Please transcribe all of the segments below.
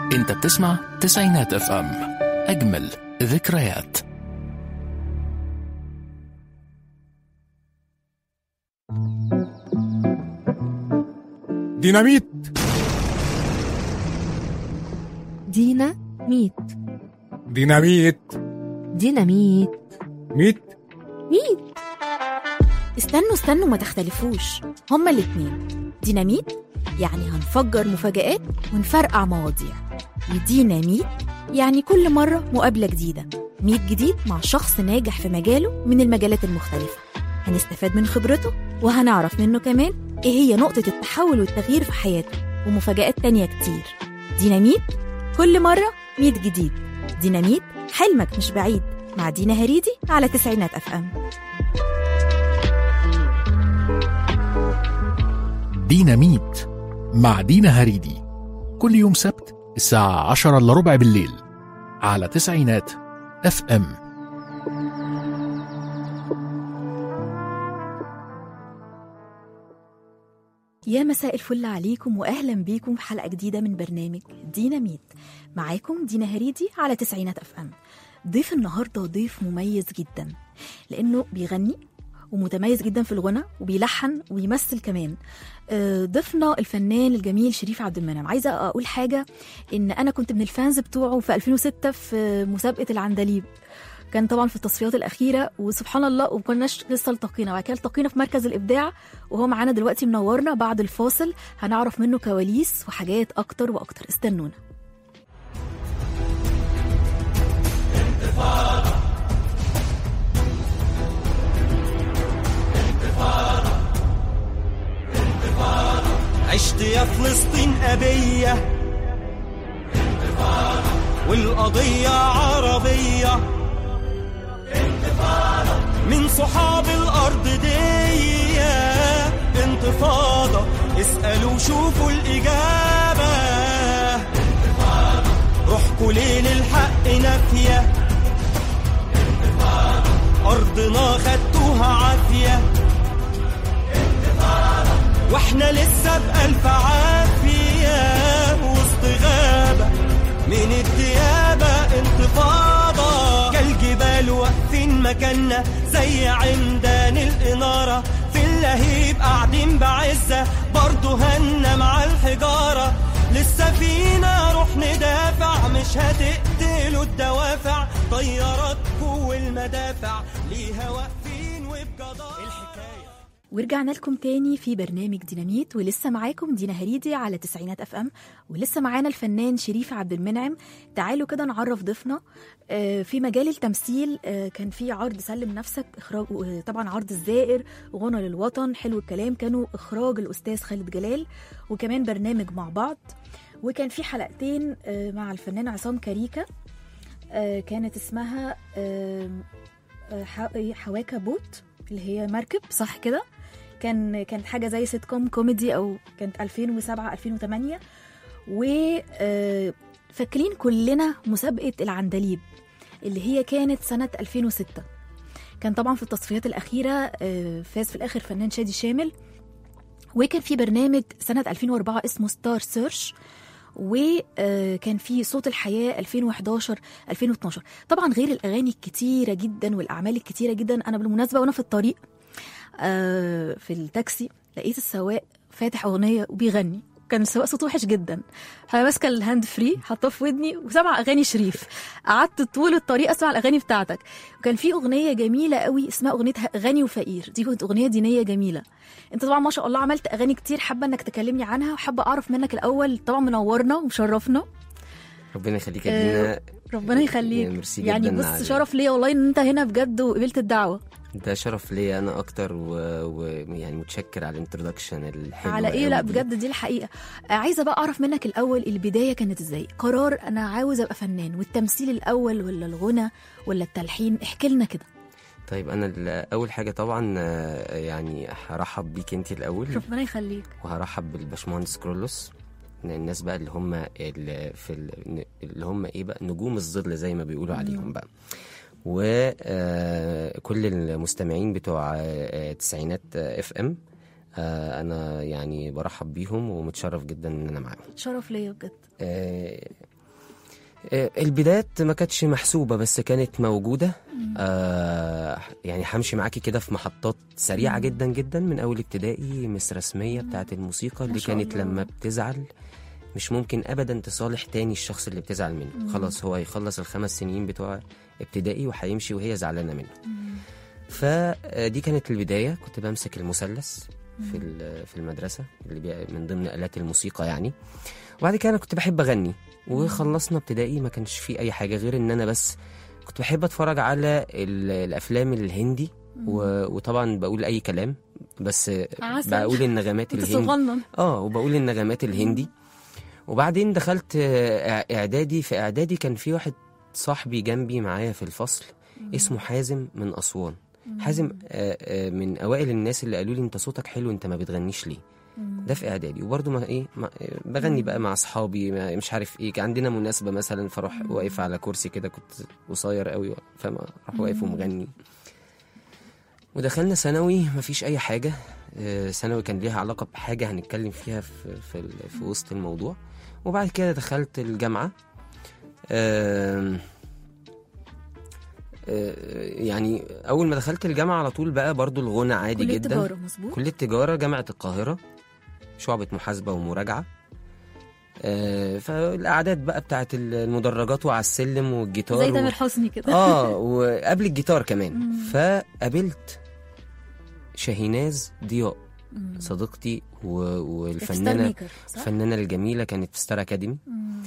انت بتسمع تسعينات اف ام اجمل ذكريات ديناميت دينا ميت ديناميت ديناميت ميت ميت استنوا استنوا ما تختلفوش هما الاتنين ديناميت يعني هنفجر مفاجآت ونفرقع مواضيع وديناميت يعني كل مرة مقابلة جديدة ميت جديد مع شخص ناجح في مجاله من المجالات المختلفة هنستفاد من خبرته وهنعرف منه كمان ايه هي نقطة التحول والتغيير في حياته ومفاجآت تانية كتير ديناميت كل مرة ميت جديد ديناميت حلمك مش بعيد مع دينا هريدي على تسعينات اف ام ديناميت مع دينا هريدي كل يوم سبت الساعة عشرة إلا ربع بالليل على تسعينات اف ام يا مساء الفل عليكم واهلا بيكم في حلقه جديده من برنامج ديناميت معاكم دينا هريدي على تسعينات اف ام ضيف النهارده ضيف مميز جدا لانه بيغني ومتميز جدا في الغنى وبيلحن وبيمثل كمان آه، ضيفنا الفنان الجميل شريف عبد المنعم عايزه اقول حاجه ان انا كنت من الفانز بتوعه في 2006 في مسابقه العندليب كان طبعا في التصفيات الاخيره وسبحان الله وما كناش لسه التقينا وبعد كده التقينا في مركز الابداع وهو معانا دلوقتي منورنا بعد الفاصل هنعرف منه كواليس وحاجات اكتر واكتر استنونا عشت يا فلسطين أبية والقضية عربية من صحاب الأرض دي انتفاضة اسألوا شوفوا الإجابة روحكوا ليه للحق نافية أرضنا خدتوها عافية واحنا لسه بألف عافية وسط غابة من الديابة انتفاضة كالجبال واقفين مكاننا زي عمدان الإنارة في اللهيب قاعدين بعزة برضه هنا مع الحجارة لسه فينا روح ندافع مش هتقتلوا الدوافع طياراتكم والمدافع ليها واقفين وبجدارة الحكاية ورجعنا لكم تاني في برنامج ديناميت ولسه معاكم دينا هريدي على تسعينات اف ام ولسه معانا الفنان شريف عبد المنعم تعالوا كده نعرف ضيفنا آه، في مجال التمثيل آه، كان في عرض سلم نفسك اخراج آه، طبعا عرض الزائر غنى للوطن حلو الكلام كانوا اخراج الاستاذ خالد جلال وكمان برنامج مع بعض وكان في حلقتين آه، مع الفنان عصام كاريكا آه، كانت اسمها آه، آه، ح- حواكا بوت اللي هي مركب صح كده كان كانت حاجه زي سيت كوم كوميدي او كانت 2007 2008 و آه، فاكرين كلنا مسابقه العندليب اللي هي كانت سنه 2006 كان طبعا في التصفيات الاخيره آه، فاز في الاخر فنان شادي شامل وكان في برنامج سنه 2004 اسمه ستار سيرش وكان في صوت الحياة 2011 2012 طبعا غير الأغاني الكتيرة جدا والأعمال الكتيرة جدا أنا بالمناسبة وأنا في الطريق آه، في التاكسي لقيت السواق فاتح أغنية وبيغني كان السواق صوته وحش جدا انا ماسكه الهاند فري حاطاه في ودني وسامعه اغاني شريف قعدت طول الطريق اسمع الاغاني بتاعتك وكان في اغنيه جميله قوي اسمها اغنيه غني وفقير دي كانت اغنيه دينيه جميله انت طبعا ما شاء الله عملت اغاني كتير حابه انك تكلمني عنها وحابه اعرف منك الاول طبعا منورنا ومشرفنا ربنا يخليك يا آه، دينا ربنا يخليك ميرسي يعني جداً بص على- شرف ليا والله ان انت هنا بجد وقبلت الدعوه ده شرف ليا انا اكتر ويعني و... يعني متشكر على الانترودكشن الحلو على ايه قوي لا دي. بجد دي الحقيقه آه، عايزه بقى اعرف منك الاول البدايه كانت ازاي قرار انا عاوز ابقى فنان والتمثيل الاول ولا الغنى ولا التلحين احكي لنا كده طيب انا ال- اول حاجه طبعا آه، يعني هرحب بيك انت الاول ربنا يخليك وهرحب بالباشمهندس كرولوس الناس بقى اللي هم اللي في ال- اللي هم ايه بقى نجوم الظل زي ما بيقولوا عليهم بقى وكل المستمعين بتوع آه، تسعينات اف ام انا يعني برحب بيهم ومتشرف جدا ان انا معاهم شرف ليا بجد آه، آه، البدايات ما كانتش محسوبة بس كانت موجودة آه يعني همشي معاكي كده في محطات سريعة جدا جدا من أول ابتدائي مس رسمية بتاعت الموسيقى اللي شاء كانت الله. لما بتزعل مش ممكن أبدا تصالح تاني الشخص اللي بتزعل منه خلاص هو هيخلص الخمس سنين بتوع ابتدائي وهيمشي وهي زعلانة منه فدي كانت البداية كنت بمسك المثلث في ال- في المدرسة اللي بي- من ضمن آلات الموسيقى يعني وبعد كده أنا كنت بحب أغني وخلصنا ابتدائي ما كانش فيه أي حاجة غير إن أنا بس كنت بحب أتفرج على ال- الأفلام الهندي و- وطبعا بقول أي كلام بس عسل. بقول النغمات انت الهندي صغنن اه وبقول النغمات الهندي وبعدين دخلت آه، اعدادي في اعدادي كان في واحد صاحبي جنبي معايا في الفصل اسمه حازم من اسوان حازم آه، آه، من اوائل الناس اللي قالوا لي انت صوتك حلو انت ما بتغنيش ليه ده في اعدادي وبرضه ما ايه ما آه، بغني بقى مع اصحابي ما- مش عارف ايه كان عندنا مناسبه مثلا فاروح واقف على كرسي كده كنت قصير قوي فما اروح واقف ومغني ودخلنا ثانوي مفيش اي حاجه آه، ثانوي كان ليها علاقه بحاجه هنتكلم فيها في في, ال- في وسط الموضوع وبعد كده دخلت الجامعه آم، آه، يعني اول ما دخلت الجامعه على طول بقى برضو الغنى عادي كلية جدا تجارة مظبوط كليه تجاره جامعه القاهره شعبه محاسبه ومراجعه آه، فالاعداد بقى بتاعت المدرجات وعلى السلم والجيتار زي و- تامر حسني كده اه وقبل الجيتار كمان فقابلت شاهيناز ضياء مم. صديقتي و... ستار والفنانه ميكر صح؟ الفنانه الجميله كانت في ستار اكاديمي مم.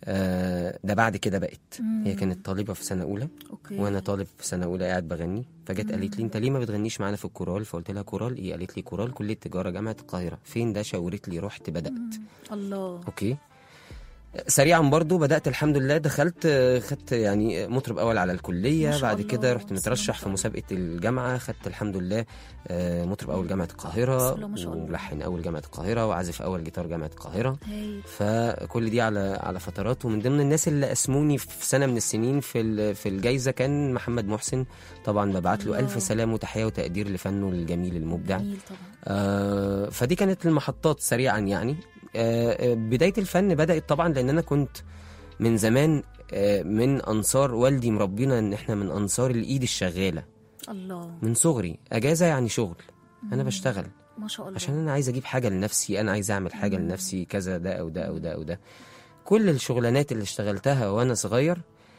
آه ده بعد كده بقت مم. هي كانت طالبه في سنه اولى اوكي وانا طالب في سنه اولى قاعد بغني فجت قالت لي انت ليه ما بتغنيش معانا في الكورال فقلت لها كورال ايه قالت لي كورال كليه تجاره جامعه القاهره فين ده شاورت لي رحت بدات الله اوكي سريعا برضو بدات الحمد لله دخلت آه، خدت يعني مطرب اول على ما الكليه شاء بعد الله، كده رحت بسم الله مترشح ما في شاء الله. مسابقه الجامعه خدت الحمد لله آه، مطرب اول جامعه بسم القاهره الله ما شاء الله. وملحن اول جامعه القاهره وعازف اول جيتار جامعه القاهره هاي فكل دي على على فترات ومن ضمن الناس اللي اسموني في سنه من السنين في ال- في الجائزه كان محمد محسن طبعا ببعت له الله. الف سلام وتحيه وتقدير لفنه الجميل المبدع جميل طبعا آه، فدي كانت المحطات سريعا يعني آه، آه، بداية الفن بدأت طبعا لأن أنا كنت من زمان آه، من أنصار والدي مربينا إن إحنا من أنصار الإيد الشغالة الله من صغري أجازة يعني شغل أنا بشتغل ما شاء الله عشان أنا عايز أجيب حاجة لنفسي أنا عايز أعمل حاجة لنفسي كذا ده أو ده أو ده أو ده كل الشغلانات اللي اشتغلتها وأنا صغير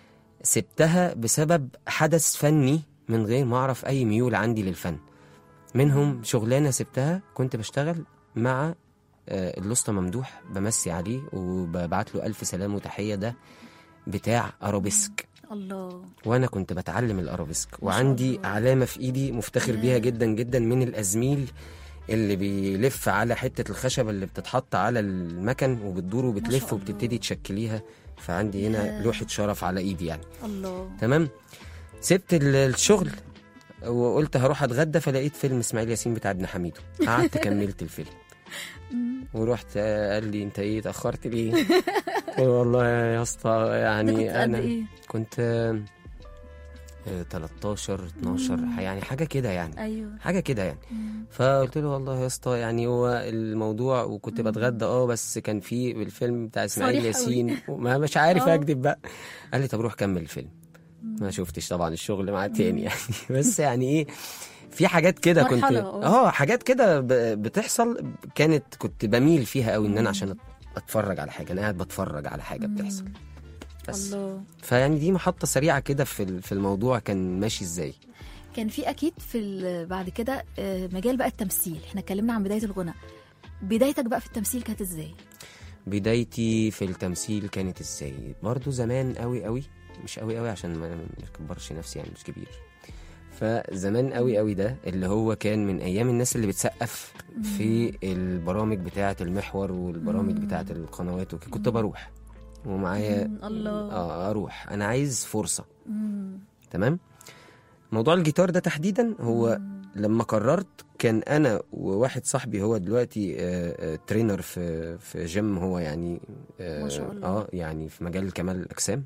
سبتها بسبب حدث فني من غير ما أعرف أي ميول عندي للفن منهم شغلانة سبتها كنت بشتغل مع آه، اللوسته ممدوح بمسي عليه وببعت له ألف سلام وتحية ده بتاع أرابيسك الله وانا كنت بتعلم الارابيسك وعندي الله. علامه في ايدي مفتخر بيها جدا جدا من الازميل اللي بيلف على حته الخشبه اللي بتتحط على المكن وبتدور وبتلف الله. وبتبتدي تشكليها فعندي هنا ياه. لوحه شرف على ايدي يعني الله تمام سبت ال- الشغل وقلت هروح اتغدى فلقيت فيلم اسماعيل ياسين بتاع ابن حميدو قعدت كملت الفيلم ورحت آه، قال لي انت ايه اتاخرت ليه قلت له والله يا اسطى ده يعني كنت قد انا ايه كنت آه، آه، 13 12 يعني حاجه كده يعني ايوه حاجه كده يعني فقلت له والله يا اسطى يعني هو الموضوع وكنت بتغدى اه بس كان في الفيلم بتاع اسماعيل صريح قوي. ياسين وما مش عارف آه. اكذب بقى قال لي طب روح كمل الفيلم ما شفتش طبعا الشغل معاه تاني يعني بس يعني ايه في حاجات كده كنت مرحلة، آه. اه حاجات كده ب- بتحصل كانت كنت بميل فيها قوي ان انا عشان اتفرج على حاجه انا قاعد بتفرج على حاجه بتحصل بس الله فيعني دي محطه سريعه كده في ال- في الموضوع كان ماشي ازاي كان في اكيد في ال- بعد كده آه، مجال بقى التمثيل احنا اتكلمنا عن بدايه الغنى بدايتك بقى في التمثيل كانت ازاي بدايتي في التمثيل كانت ازاي برضو زمان قوي قوي مش قوي قوي عشان ما ما اكبرش نفسي يعني مش كبير فزمان قوي قوي ده اللي هو كان من ايام الناس اللي بتسقف في البرامج بتاعه المحور والبرامج بتاعه القنوات وكده كنت بروح ومعايا مم، الله. اه اروح انا عايز فرصه مم. تمام موضوع الجيتار ده تحديدا هو لما قررت كان انا وواحد صاحبي هو دلوقتي آه، آه، ترينر في في جيم هو يعني آه، ما شاء الله. اه يعني في مجال كمال الاجسام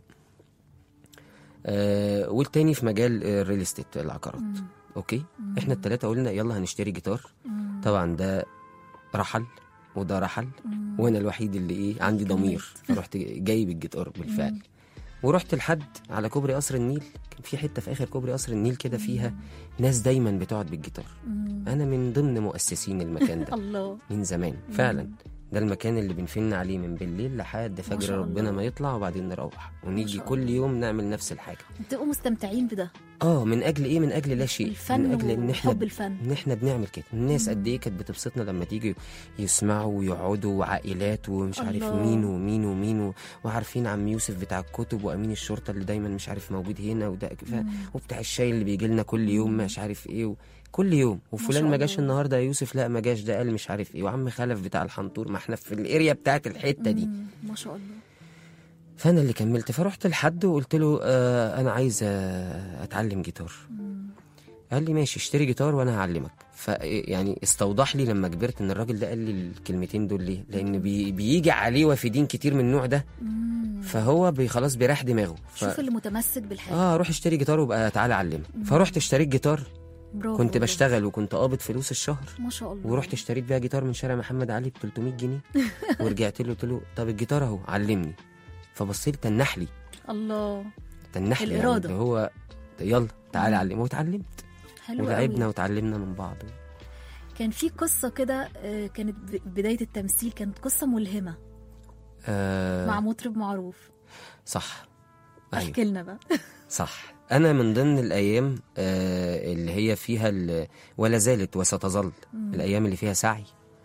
آه والتاني في مجال آه، الريل استيت العقارات اوكي احنا التلاتة قلنا يلا هنشتري جيتار طبعا ده رحل وده رحل وانا الوحيد اللي ايه عندي ضمير فرحت جايب الجيتار بالفعل ورحت لحد على كوبري قصر النيل كان في حته في اخر كوبري قصر النيل كده فيها ناس دايما بتقعد بالجيتار مم. انا من ضمن مؤسسين المكان ده الله من زمان فعلا ده المكان اللي بنفن عليه من بالليل لحد فجر شاء ربنا الله. ما يطلع وبعدين نروح ونيجي شاء كل الله. يوم نعمل نفس الحاجه بتبقوا مستمتعين بده اه من اجل ايه من اجل لا شيء الفن من اجل ان احنا وحب الفن ان احنا بنعمل كده الناس مم. قد ايه كانت بتبسطنا لما تيجي يسمعوا ويقعدوا وعائلات ومش عارف الله. مين ومين ومين و... وعارفين عم يوسف بتاع الكتب وامين الشرطه اللي دايما مش عارف موجود هنا وده ف... مم. وبتاع الشاي اللي بيجي لنا كل يوم مش عارف ايه و... كل يوم وفلان شاء ما جاش الله. النهارده يا يوسف لا ما جاش ده قال مش عارف ايه وعم خلف بتاع الحنطور ما احنا في الاريا بتاعت الحته دي مم. ما شاء الله فانا اللي كملت فرحت لحد وقلت له آه انا عايز آه اتعلم جيتار مم. قال لي ماشي اشتري جيتار وانا هعلمك ف يعني استوضح لي لما كبرت ان الراجل ده قال لي الكلمتين دول ليه لان بي بيجي عليه وافدين كتير من النوع ده مم. فهو بي خلاص بيريح دماغه ف... شوف اللي متمسك بالحاجه اه روح اشتري جيتار وبقى تعالى علمني فرحت اشتريت جيتار برافو كنت والله. بشتغل وكنت قابض فلوس الشهر ما شاء الله ورحت اشتريت بيها جيتار من شارع محمد علي ب 300 جنيه ورجعت له قلت له طب الجيتار اهو علمني فبص لي تنح لي الله تنح لي الإرادة. يعني هو يلا تعالى علمني واتعلمت حلو ولعبنا قوي. وتعلمنا من بعض كان في قصه كده آه، كانت ب- بدايه التمثيل كانت قصه ملهمه آه مع مطرب معروف صح ايوه احكي لنا بقى صح انا من ضمن الايام آه اللي هي فيها ال- ولا زالت وستظل الايام اللي فيها سعي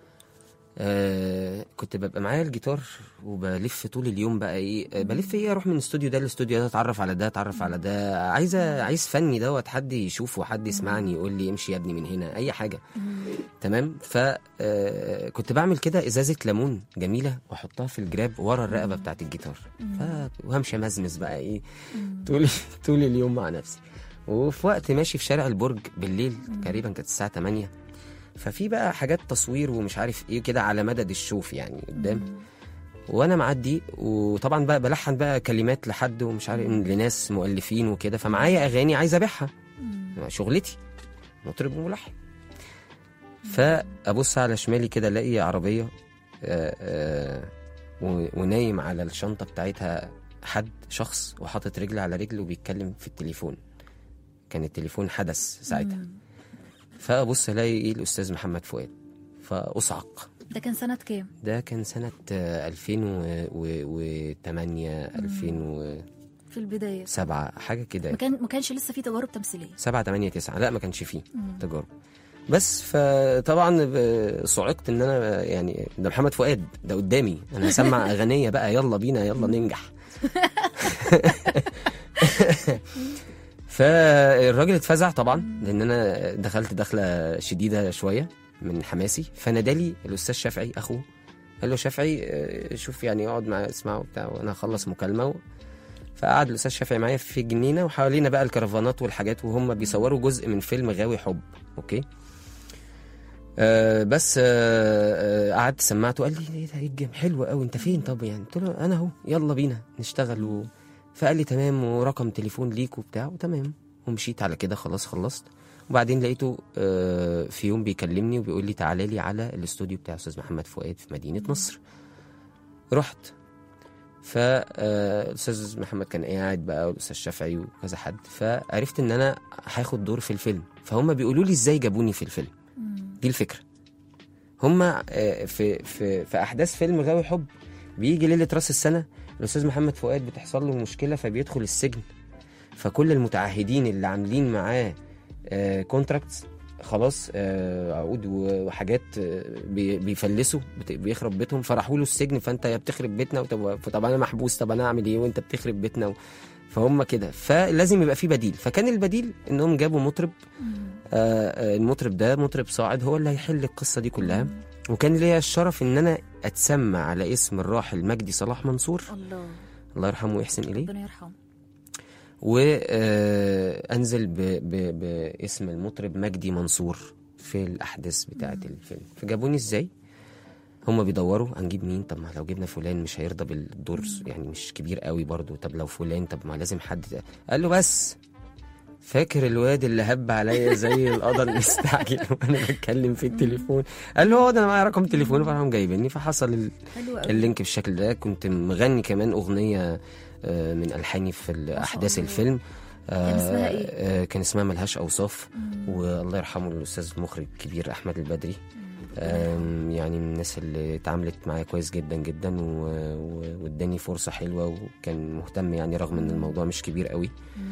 آه كنت ببقى معايا الجيتار وبلف طول اليوم بقى ايه آه، بلف ايه اروح من استوديو ده لاستوديو ده اتعرف على ده اتعرف على ده عايزه عايز فني دوت حد يشوفه حد يسمعني يقول لي امشي يا ابني من هنا اي حاجه تمام ف آه، كنت بعمل كده ازازه ليمون جميله واحطها في الجراب ورا الرقبه بتاعت الجيتار ف... وهمشي امزمز بقى ايه طول طول اليوم مع نفسي وفي وقت ماشي في شارع البرج بالليل تقريبا كانت الساعه 8 ففي بقى حاجات تصوير ومش عارف ايه كده على مدد الشوف يعني قدام وانا معدي وطبعا بقى بلحن بقى كلمات لحد ومش عارف لناس مؤلفين وكده فمعايا اغاني عايز ابيعها شغلتي مطرب وملحن فابص على شمالي كده الاقي عربيه آه، آه، و- ونايم على الشنطه بتاعتها حد شخص وحاطط رجل على رجل وبيتكلم في التليفون كان التليفون حدث ساعتها فابص الاقي ايه الاستاذ محمد فؤاد فاصعق ده كان سنه كام ده كان سنه آه، 2008 2007 في البدايه حاجه كده ما كان ما كانش لسه في تجارب تمثيليه 7 8 9 لا ما كانش فيه تجارب بس فطبعا ب- صعقت ان انا يعني ده محمد فؤاد ده قدامي انا هسمع اغنيه بقى يلا بينا يلا ننجح فالراجل اتفزع طبعا لان انا دخلت دخله شديده شويه من حماسي فنادالي الاستاذ شافعي اخوه قال له شافعي آه، شوف يعني اقعد معاه اسمعه وبتاع وانا اخلص مكالمه و... فقعد الاستاذ شافعي معايا في الجنينه وحوالينا بقى الكرفانات والحاجات وهم بيصوروا جزء من فيلم غاوي حب اوكي آه بس آه آه قعدت سمعته قال لي ايه ده ايه الجيم حلو قوي انت فين طب يعني قلت له انا اهو يلا بينا نشتغل و... فقال لي تمام ورقم تليفون ليك وبتاع وتمام ومشيت على كده خلاص خلصت وبعدين لقيته آه في يوم بيكلمني وبيقول لي تعالى لي على الاستوديو بتاع استاذ محمد فؤاد في مدينه نصر رحت فالاستاذ محمد كان قاعد بقى والاستاذ شافعي وكذا حد فعرفت ان انا هاخد دور في الفيلم فهم بيقولوا لي ازاي جابوني في الفيلم دي الفكره هم آه، في في في احداث فيلم غاوي حب بيجي ليله راس السنه الاستاذ محمد فؤاد بتحصل له مشكله فبيدخل السجن فكل المتعهدين اللي عاملين معاه كونتراكتس خلاص آه، عقود و- وحاجات آه، بي- بيفلسوا بت- بيخرب بيتهم فراحوا له السجن فانت يا بتخرب بيتنا وطب طب انا محبوس طب انا اعمل ايه وانت بتخرب بيتنا و... فهم كده فلازم يبقى في بديل فكان البديل انهم جابوا مطرب آه، آه، المطرب ده مطرب صاعد هو اللي هيحل القصه دي كلها وكان ليا الشرف ان انا اتسمى على اسم الراحل مجدي صلاح منصور الله الله يرحمه ويحسن اليه ربنا يرحمه وانزل باسم المطرب مجدي منصور في الاحداث بتاعه الفيلم فجابوني ازاي هما بيدوروا هنجيب مين طب ما لو جبنا فلان مش هيرضى بالدور يعني مش كبير قوي برضو طب لو فلان طب ما لازم حد قال له بس فاكر الواد اللي هب عليا زي القضا المستعجل وانا بتكلم في التليفون قال له هو ده انا معايا رقم تليفونه فراحوا جايبيني فحصل ال- حلو قوي اللينك بالشكل ده كنت مغني كمان اغنيه آه، من الحاني في احداث الله. الفيلم كان اسمها إيه؟ آه، كان اسمها ملهاش اوصاف والله يرحمه الاستاذ المخرج الكبير احمد البدري آم، يعني من الناس اللي اتعاملت معايا كويس جدا جدا و- و- واداني فرصه حلوه وكان مهتم يعني رغم ان الموضوع مش كبير قوي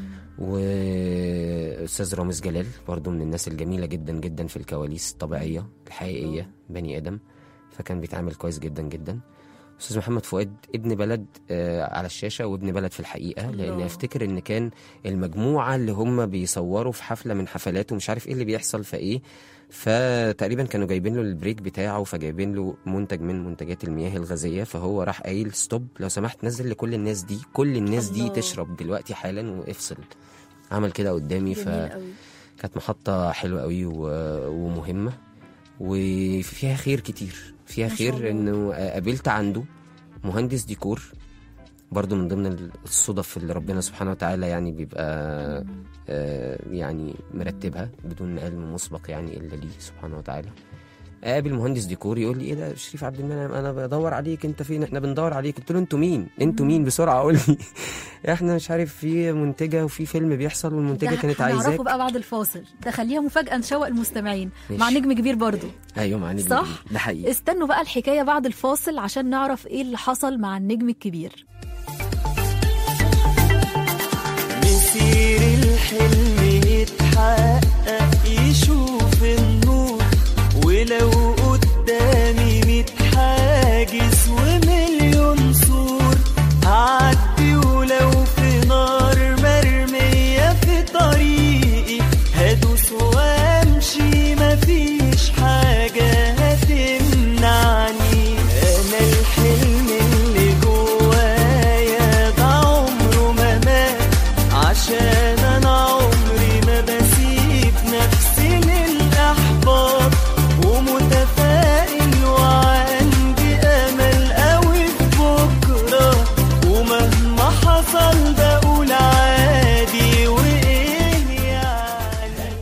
واستاذ رامز جلال برضو من الناس الجميله جدا جدا في الكواليس الطبيعيه الحقيقيه بني ادم فكان بيتعامل كويس جدا جدا استاذ محمد فؤاد ابن بلد آه، على الشاشه وابن بلد في الحقيقه لان الله. افتكر ان كان المجموعه اللي هم بيصوروا في حفله من حفلاته مش عارف ايه اللي بيحصل فايه فتقريبا كانوا جايبين له البريك بتاعه فجايبين له منتج من منتجات المياه الغازيه فهو راح قايل ستوب لو سمحت نزل لكل الناس دي كل الناس دي الله. تشرب دلوقتي حالا وافصل عمل كده قدامي ف جميل قوي كانت محطة حلوة قوي و- ومهمة وفيها خير كتير فيها ما شاء خير الله. انه قابلت عنده مهندس ديكور برضو من ضمن الصدف اللي ربنا سبحانه وتعالى يعني بيبقى آه، يعني مرتبها بدون علم مسبق يعني الا ليه سبحانه وتعالى اقابل مهندس ديكور يقول لي ايه ده شريف عبد المنعم انا بدور عليك انت فين احنا بندور عليك قلت له انتوا مين انتوا مين بسرعه قول لي احنا مش عارف في منتجه وفي فيلم بيحصل والمنتجه ده كانت هنعرفه عايزاك بقى بعد الفاصل تخليها مفاجأة نشوق المستمعين ماشي. مع نجم كبير برضو ايوه مع نجم صح؟ كبير. ده حقيقي استنوا بقى الحكاية بعد الفاصل عشان نعرف ايه اللي حصل مع النجم الكبير مسير الحلم يتحقق يشوف النور ولو قدامي ميت حاجز ومليون سور هعدي ولو في نار مرمية في طريقي هدوس وامشي مفيش حاجة هتمنعني انا الحلم اللي جوايا ده عمره ما مات عشان انا عمري ما بسيب نفسي للاحباط ومتفائل وعندي امل قوي في بكره ومهما حصل بقول عادي وايه يعني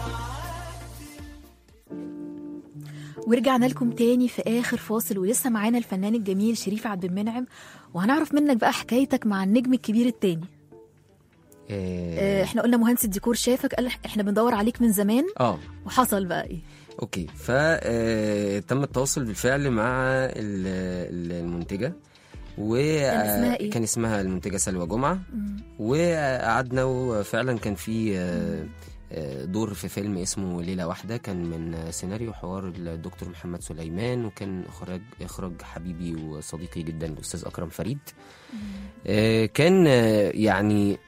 ورجعنا لكم تاني في اخر فاصل ولسه معانا الفنان الجميل شريف عبد المنعم وهنعرف منك بقى حكايتك مع النجم الكبير التاني آه، اه احنا قلنا مهندس الديكور شافك قال احنا بندور عليك من زمان آه، وحصل بقى ايه اوكي فتم التواصل بالفعل مع ال- ال- المنتجه و كان اسمها إيه؟ كان اسمها المنتجه سلوى جمعه وقعدنا وفعلا كان في آه، آه، دور في فيلم اسمه ليله واحده كان من سيناريو حوار الدكتور محمد سليمان وكان اخراج اخراج حبيبي وصديقي جدا الاستاذ اكرم فريد آه، كان آه، يعني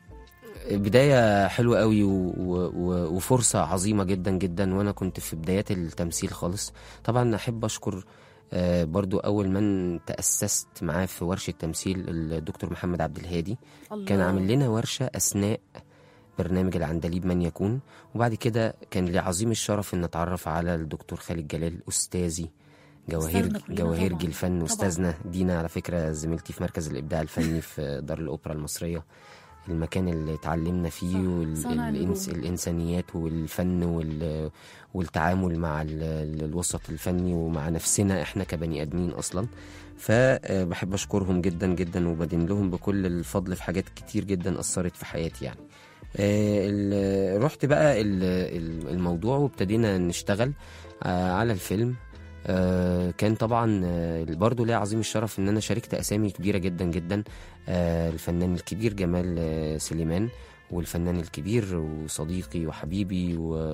بداية حلوة قوي و... و... وفرصة عظيمة جدا جدا وأنا كنت في بدايات التمثيل خالص طبعا أحب أشكر آه، برضو أول من تأسست معاه في ورشة تمثيل الدكتور محمد عبد الهادي الله. كان عامل لنا ورشة أثناء برنامج العندليب من يكون وبعد كده كان لي عظيم الشرف ان اتعرف على الدكتور خالد جلال استاذي جواهر أستاذنا كلنا جواهر طبعاً. الفن طبعاً. استاذنا دينا على فكره زميلتي في مركز الابداع الفني في دار الاوبرا المصريه المكان اللي اتعلمنا فيه صانع والإنس النجوم. الانسانيات والفن وال والتعامل مع ال- ال- الوسط الفني ومع نفسنا احنا كبني ادمين اصلا فبحب اشكرهم جدا جدا وبدين لهم بكل الفضل في حاجات كتير جدا اثرت في حياتي يعني آه، ال- رحت بقى ال- ال- الموضوع وابتدينا نشتغل آه، على الفيلم آه، كان طبعا آه، برضو ليا عظيم الشرف ان انا شاركت اسامي كبيره جدا جدا آه، الفنان الكبير جمال آه، سليمان والفنان الكبير وصديقي وحبيبي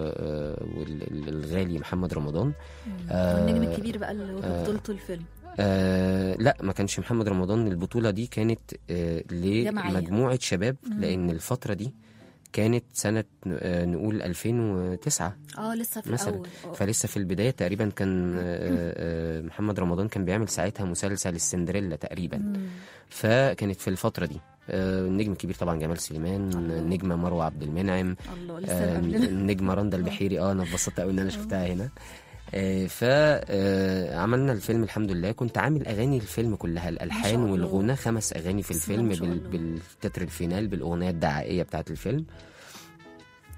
والغالي محمد رمضان آه، والنجم الكبير بقى اللي آه، بطولته الفيلم آه لا ما كانش محمد رمضان البطولة دي كانت آه جماعية. لمجموعة شباب لأن الفترة دي كانت سنة آه نقول 2009 اه لسه في مثلا الاول آه. فلسه في البداية تقريبا كان آه آه محمد رمضان كان بيعمل ساعتها مسلسل السندريلا تقريبا مم. فكانت في الفترة دي آه النجم الكبير طبعا جمال سليمان النجمة مروة عبد المنعم الله لسه آه، قبلنا النجمة رندا البحيري اه انا اتبسطت قوي ان انا شفتها هنا فعملنا الفيلم الحمد لله كنت عامل اغاني الفيلم كلها الالحان الله. والغنى خمس اغاني في بسم الله الفيلم ما شاء بال... الله. بالتتر الفينال بالاغنيه الدعائيه بتاعه الفيلم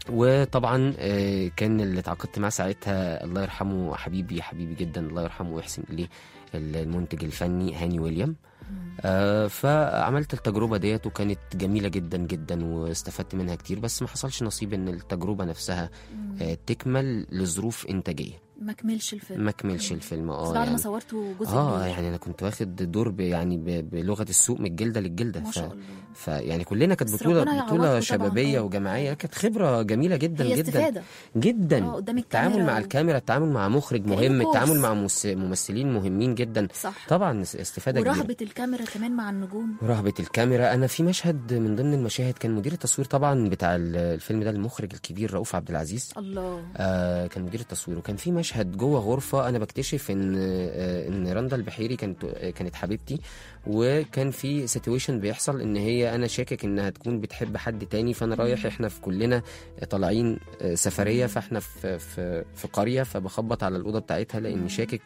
وطبعا آه، كان اللي اتعاقدت معاه ساعتها الله يرحمه حبيبي حبيبي جدا الله يرحمه ويحسن اليه المنتج الفني هاني ويليام آه فعملت التجربة ديت وكانت جميلة جدا جدا واستفدت منها كتير بس ما حصلش نصيب ان التجربة نفسها آه تكمل لظروف انتاجية ما كملش الفيلم ما كملش الفيلم بس اه بعد ما يعني صورته جزء اه كبير يعني انا كنت واخد دور ب يعني ب بلغه السوق من الجلده للجلده ما ف... شاء الله فيعني كلنا كانت بس بطوله ربنا يعوضكم بطوله طبعاً، شبابيه آه. وجماعيه كانت خبره جميله جدا هي جدا استفادة جدا اه قدام التعامل الكاميرا مع و- الكاميرا التعامل مع مخرج كأنه مهم كورس. التعامل مع مس- ممثلين مهمين جدا صح طبعا استفاده كبيره ورهبة الكاميرا كمان مع النجوم رهبة الكاميرا أنا في مشهد من ضمن المشاهد كان مدير التصوير طبعا بتاع ال- الفيلم ده المخرج الكبير رؤوف عبد العزيز الله آه كان مدير التصوير وكان في مشهد جوه غرفه انا بكتشف ان آه ان رندا البحيري كانت آه كانت حبيبتي وكان في سيتويشن بيحصل ان هي انا شاكك انها تكون بتحب حد تاني فانا رايح احنا في كلنا طالعين آه سفريه فاحنا في في في قريه فبخبط على الاوضه بتاعتها لاني شاكك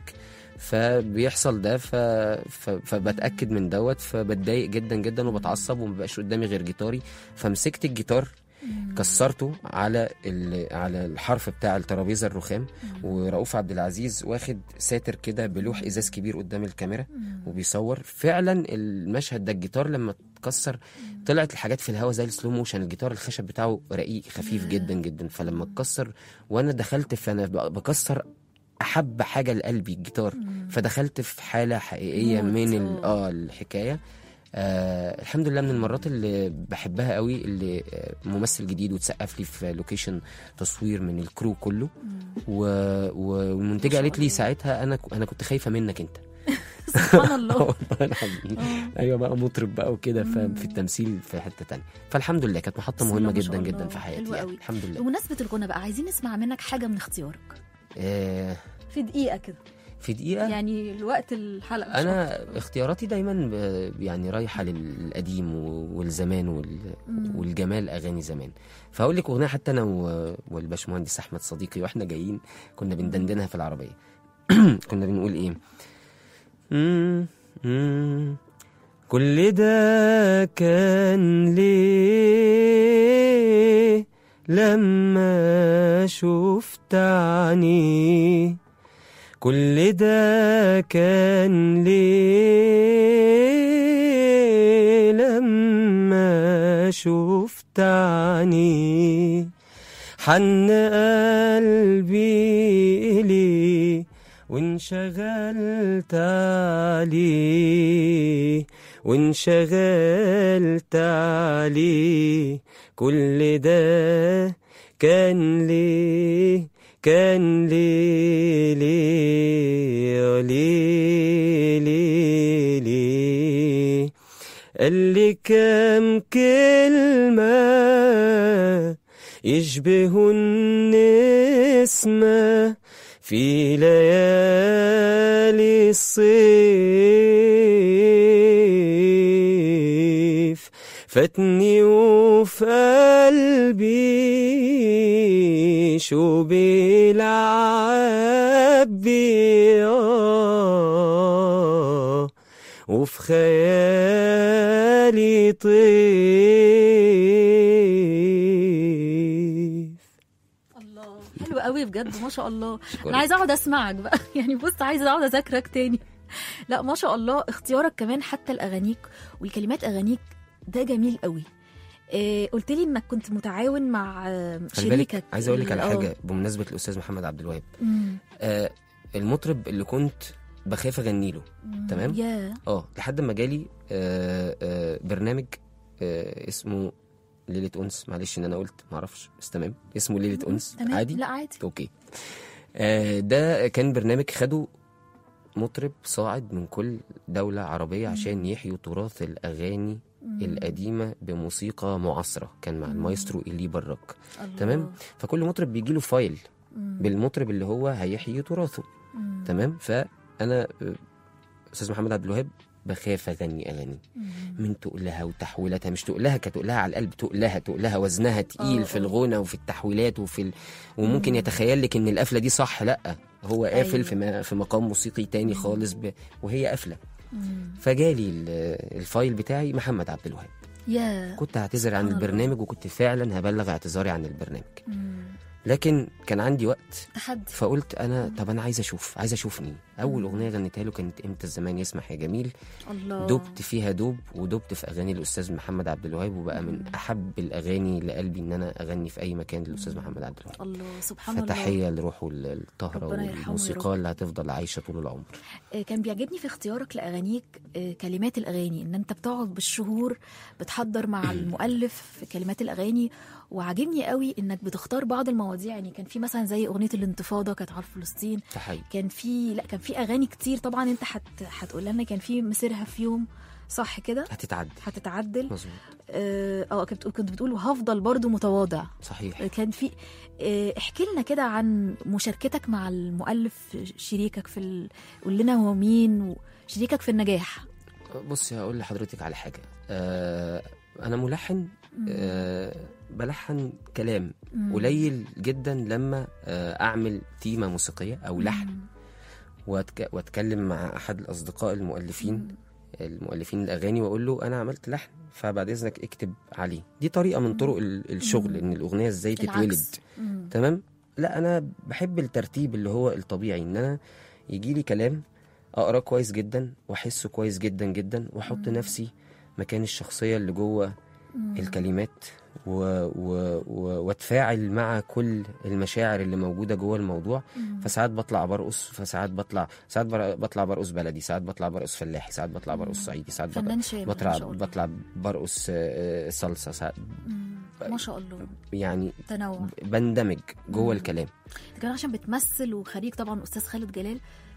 فبيحصل ده ف... ف... فبتاكد من دوت فبتضايق جدا جدا وبتعصب ومبقاش قدامي غير جيتاري فمسكت الجيتار كسرته على ال... على الحرف بتاع الترابيزه الرخام ورؤوف عبد العزيز واخد ساتر كده بلوح ازاز كبير قدام الكاميرا وبيصور فعلا المشهد ده الجيتار لما اتكسر طلعت الحاجات في الهواء زي السلو موشن الجيتار الخشب بتاعه رقيق خفيف جدا جدا فلما اتكسر وانا دخلت فانا ب- بكسر احب حاجه لقلبي الجيتار فدخلت في حاله حقيقيه موت، من آه. ال- اه الحكايه آه الحمد لله من المرات اللي بحبها قوي اللي آه، ممثل جديد وتسقف لي في لوكيشن تصوير من الكرو كله و... والمنتجه قالت لي ساعتها انا ك- انا كنت خايفه منك انت سبحان الله والله العظيم ايوه بقى مطرب بقى وكده ففي التمثيل في حته تانية فالحمد لله كانت محطه بسم الله مهمه ما شاء جدا الله. جدا في حياتي حلو يعني. قوي. الحمد لله بمناسبة الغنى بقى عايزين نسمع منك حاجة من اختيارك آه في دقيقة كده في دقيقه يعني الوقت الحلقة مش انا اختياراتي دايما ب- يعني رايحه للقديم و- والزمان وال- والجمال اغاني زمان فاقول لك اغنيه حتى انا و- والباشمهندس احمد صديقي واحنا جايين كنا بندندنها في العربيه كنا بنقول ايه مم، مم. كل ده كان ليه لما شفت عينيه كل ده كان ليه لما شفت عينيه حن قلبي إليه وانشغلت عليه وانشغلت عليه كل ده كان ليه كان ليه ليه ليه ليه ليه قال لي كام كلمة يشبه النسمة في ليالي الصيف فاتني وفي قلبي شو بيلعب بي آه وفي خيالي طيف الله حلو قوي بجد ما شاء الله شكراً. انا عايزه اقعد اسمعك بقى يعني بص عايزه اقعد اذاكرك تاني لا ما شاء الله اختيارك كمان حتى الاغانيك والكلمات اغانيك ده جميل قوي إيه قلت لي انك كنت متعاون مع آه، خلي بالك شريكك عايز اقول لك على ال- حاجه بمناسبه الاستاذ محمد عبد الوهاب مم. آه المطرب اللي كنت بخاف اغني له مم. تمام. يا اه لحد ما جالي آه آه برنامج آه اسمه ليلة أنس معلش إن أنا قلت معرفش بس تمام اسمه ليلة أنس تمام عادي لا عادي أوكي آه ده كان برنامج خده مطرب صاعد من كل دولة عربية عشان يحيوا تراث الأغاني القديمة بموسيقى معاصرة كان مع المايسترو إيلي براك الله. تمام فكل مطرب بيجي له فايل مم. بالمطرب اللي هو هيحيي تراثه مم. تمام فانا آه، استاذ محمد عبد الوهاب بخاف اغني اغاني من تقلها وتحويلاتها مش تقلها كتقلها على القلب تقلها تقلها وزنها آه، تقيل في آه. الغنى وفي التحويلات وفي ال... وممكن يتخيل لك ان القفله دي صح لا هو قافل أيوة. في, ما... في مقام موسيقي تاني خالص ب... وهي قافله مم. فجالي ال- الفايل بتاعي محمد عبد الوهاب يا كنت هعتذر عن سبحان الله. البرنامج وكنت فعلا هبلغ اعتذاري عن البرنامج مم. لكن كان عندي وقت تحدي فقلت انا طب انا عايز اشوف عايز اشوفني اول اغنيه غنيتها له كانت امتى الزمان يسمح يا جميل الله دبت فيها دوب ودبت في اغاني الاستاذ محمد عبد الوهاب وبقى من احب الاغاني لقلبي ان انا اغني في اي مكان للاستاذ محمد عبد الوهاب الله سبحان الله فتحيه لروحه الطاهره ربنا يرحمه والموسيقى ويرحمه. اللي هتفضل عايشه طول العمر آه، كان بيعجبني في اختيارك لاغانيك آه، كلمات الاغاني ان انت بتقعد بالشهور بتحضر مع المؤلف في كلمات الاغاني وعاجبني قوي انك بتختار بعض المواضيع يعني كان في مثلا زي اغنيه الانتفاضه كانت على فلسطين تحيه كان في لا كان في اغاني كتير طبعا انت هت هتقول لنا كان في مسيرها في يوم صح كده هتتعدل هتتعدل مظبوط اه آه، كنت كنت بتقول وهفضل برضو متواضع صحيح كان في آه، احكي لنا كده عن مشاركتك مع المؤلف شريكك في ال... قول لنا هو مين وشريكك في النجاح بصي هقول لحضرتك على حاجه آه انا ملحن آه بلحن كلام مم. قليل جدا لما آه اعمل تيمه موسيقيه او لحن مم. وأتك... واتكلم مع احد الاصدقاء المؤلفين المؤلفين الاغاني واقول له انا عملت لحن فبعد اذنك اكتب عليه دي طريقه من طرق ال- الشغل ان الاغنيه ازاي تتولد العكس. مم. تمام لا انا بحب الترتيب اللي هو الطبيعي ان انا يجي لي كلام اقراه كويس جدا واحسه كويس جدا جدا واحط نفسي مكان الشخصيه اللي جوه الكلمات و... و... و... واتفاعل مع كل المشاعر اللي موجوده جوه الموضوع فساعات بطلع برقص فساعات بطلع ساعات بر... بطلع برقص بلدي ساعات بطلع برقص فلاحي ساعات بطلع برقص صعيدي ساعات بطلع فنان شامل ما بطلع شاء الله. بطلع برقص آه، صلصه ساعات مم. ما شاء الله يعني تنوع بندمج جوه الكلام كمان عشان بتمثل وخريج طبعا استاذ خالد جلال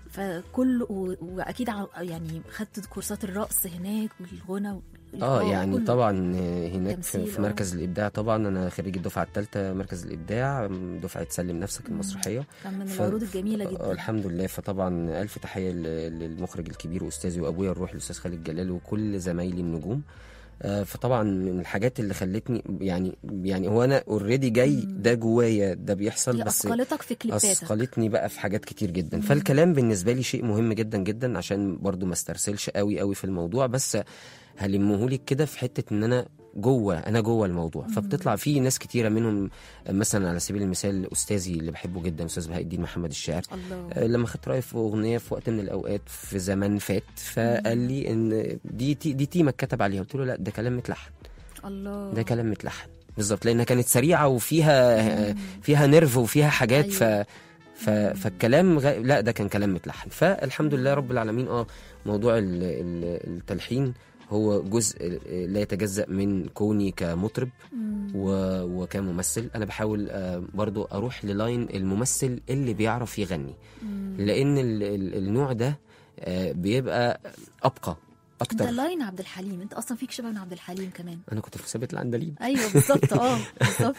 فكل و... واكيد ع- يعني خدت كورسات الرقص هناك والغنى اه والإلقاء يعني كله. طبعا آه، هناك في, تمثيل، في آه. مركز الابداع طبعا انا خريج الدفعه الثالثه مركز الابداع م، دفعه سلم نفسك المسرحيه كان من ف- العروض الجميله آه، جدا الحمد لله فطبعا الف تحيه ل- للمخرج الكبير واستاذي وابويا الروح الاستاذ خالد جلال وكل زمايلي النجوم آه، فطبعا من الحاجات اللي خلتني يعني يعني هو انا اوريدي جاي ده جوايا ده بيحصل هي بس اثقلتك في كليباتك اثقلتني بقى في حاجات كتير جدا فالكلام بالنسبه لي شيء مهم جدا جدا عشان برضو ما استرسلش قوي قوي في الموضوع بس هلمهولك كده في حته ان انا جوه انا جوه الموضوع فبتطلع في ناس كتيره منهم مثلا على سبيل المثال استاذي اللي بحبه جدا استاذ بهاء الدين محمد الشاعر الله آه، لما خدت رايه في اغنيه في وقت من الاوقات في زمان فات فقال لي ان دي تي دي تيمه اتكتب عليها قلت له لا ده كلام متلحن الله ده كلام متلحن بالظبط لانها كانت سريعه وفيها فيها نيرف وفيها حاجات ف ف فالكلام غ... لا ده كان كلام متلحن فالحمد لله رب العالمين اه موضوع ال... ال... التلحين هو جزء لا يتجزأ من كوني كمطرب و... وكممثل انا بحاول آه، برضو اروح للاين الممثل اللي بيعرف يغني لان ال... ال... النوع ده آه، بيبقى ابقى انت اكتر لاين عبد الحليم انت اصلا فيك شبه من عبد الحليم كمان انا كنت في مسابقه العندليب ايوه بالظبط اه بالظبط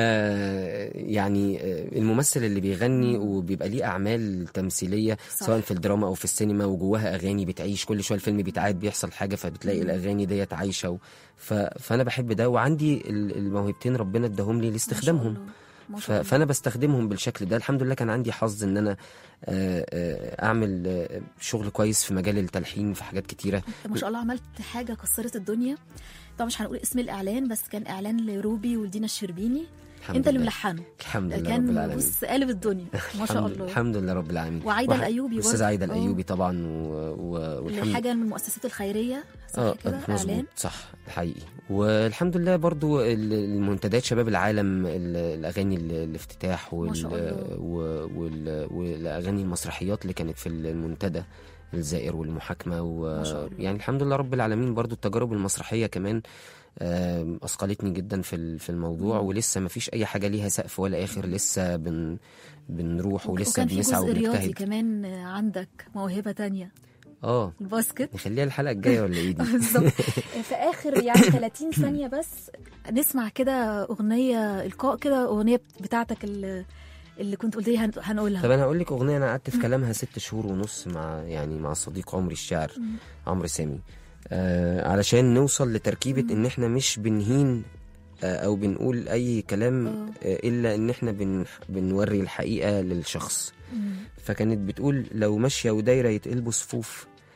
آه يعني آه الممثل اللي بيغني وبيبقى ليه اعمال تمثيليه صح. سواء في الدراما او في السينما وجواها اغاني بتعيش كل شويه الفيلم بيتعاد بيحصل حاجه فبتلاقي الاغاني ديت عايشه و... ف... فانا بحب ده وعندي ال- الموهبتين ربنا اداهم لي لاستخدامهم ما ف... شاء الله فانا بستخدمهم بالشكل ده الحمد لله كان عندي حظ ان انا آه، آه، اعمل آه، شغل كويس في مجال التلحين في حاجات كتيره انت ما شاء الله عملت حاجه كسرت الدنيا طبعا مش هنقول اسم الاعلان بس كان اعلان لروبي ولدينا الشربيني الحمد انت اللي لله. ملحنه الحمد لله رب كان العالمين بص قالب الدنيا ما شاء الحمد- الله الحمد لله رب العالمين وعايدة وح- الأيوبي استاذ برضه. عايده آه. الايوبي طبعا و... و... والحمد حاجه من المؤسسات الخيريه صح اه كده مظبوط اعلان صح حقيقي والحمد لله برضو ال- المنتديات شباب العالم ال- الاغاني ال- الافتتاح وال... ما شاء الله. و- وال... والاغاني المسرحيات اللي كانت في المنتدى الزائر والمحاكمه و... ما شاء الله. يعني الحمد لله رب العالمين برضو التجارب المسرحيه كمان آم، اثقلتني جدا في ال- في الموضوع ولسه ما فيش اي حاجه ليها سقف ولا اخر لسه بن بنروح ولسه وكان في بنسعى جزء رياضي وبنجتهد كمان عندك موهبه تانية اه الباسكت نخليها الحلقه الجايه ولا ايه دي بالظبط في اخر يعني 30 ثانيه بس نسمع كده اغنيه القاء كده اغنيه بتاعتك اللي, اللي كنت قلت لي هن- هنقولها طب انا هقول لك اغنيه انا قعدت في كلامها ست شهور ونص مع يعني مع صديق عمري الشاعر عمرو سامي آه علشان نوصل لتركيبه ان احنا مش بنهين آه او بنقول اي كلام آه. آه الا ان احنا بن بنوري الحقيقه للشخص مم. فكانت بتقول لو ماشيه ودايره يتقلبوا صفوف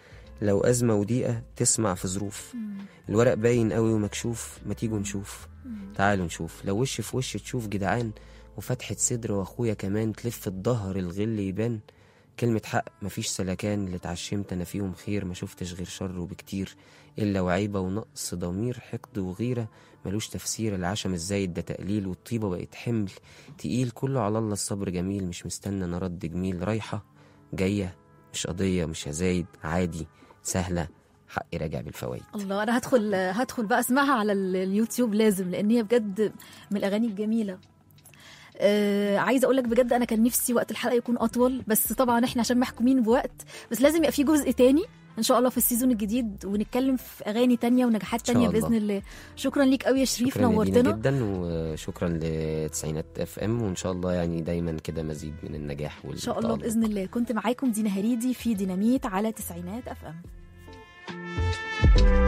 لو أزمة وضيقة تسمع في ظروف الورق باين قوي ومكشوف ما تيجوا نشوف تعالوا نشوف لو وش في وش تشوف جدعان وفتحة صدر واخويا كمان تلف الظهر الغل يبان كلمة حق مفيش سلكان اللي اتعشمت انا فيهم خير ما شفتش غير شر وبكتير الا وعيبة ونقص ضمير حقد وغيرة ملوش تفسير العشم الزايد ده تقليل والطيبة بقت حمل تقيل كله على الله الصبر جميل مش مستنى انا رد جميل رايحة جاية مش قضية مش هزايد عادي سهلة حقي راجع بالفوايد الله انا هدخل هدخل بقى اسمعها على ال- اليوتيوب لازم لان هي بجد من الاغاني الجميله آه عايزه اقول لك بجد انا كان نفسي وقت الحلقه يكون اطول بس طبعا احنا عشان محكومين بوقت بس لازم يبقى في جزء تاني ان شاء الله في السيزون الجديد ونتكلم في اغاني تانية ونجاحات إن شاء تانية الله. باذن الله شكرا ليك قوي يا شريف شكرا يا دينا نورتنا جدا وشكرا لتسعينات اف ام وان شاء الله يعني دايما كده مزيد من النجاح ان شاء الله والتألق. باذن الله كنت معاكم دينا هريدي في ديناميت على تسعينات اف ام